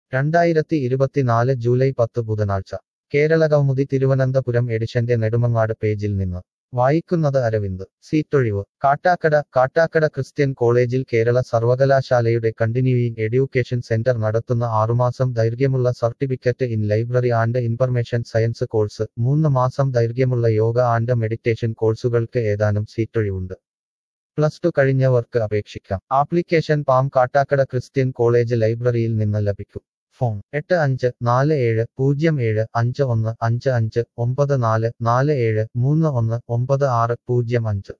രണ്ടായിരത്തി ഇരുപത്തിനാല് ജൂലൈ പത്ത് ബുധനാഴ്ച കേരള കൗമുദി തിരുവനന്തപുരം എഡിഷന്റെ നെടുമങ്ങാട് പേജിൽ നിന്ന് വായിക്കുന്നത് അരവിന്ദ് സീറ്റൊഴിവ് കാട്ടാക്കട കാട്ടാക്കട ക്രിസ്ത്യൻ കോളേജിൽ കേരള സർവകലാശാലയുടെ കണ്ടിന്യൂയിങ് എഡ്യൂക്കേഷൻ സെന്റർ നടത്തുന്ന ആറുമാസം ദൈർഘ്യമുള്ള certificate in library and information science course മൂന്ന് മാസം ദൈർഘ്യമുള്ള യോഗ ആൻഡ് മെഡിറ്റേഷൻ കോഴ്സുകൾക്ക് ഏതാനും സീറ്റൊഴിവുണ്ട് പ്ലസ് ടു കഴിഞ്ഞവർക്ക് അപേക്ഷിക്കാം application form Kattakkada Christian college ലൈബ്രറിയിൽ നിന്ന് ലഭിക്കും ഫോൺ എട്ട് അഞ്ച് നാല് ഏഴ് പൂജ്യം ഏഴ് അഞ്ച് ഒന്ന് അഞ്ച് അഞ്ച് ഒമ്പത് നാല് നാല് ഏഴ് മൂന്ന് ഒന്ന് ഒമ്പത് ആറ് പൂജ്യം അഞ്ച്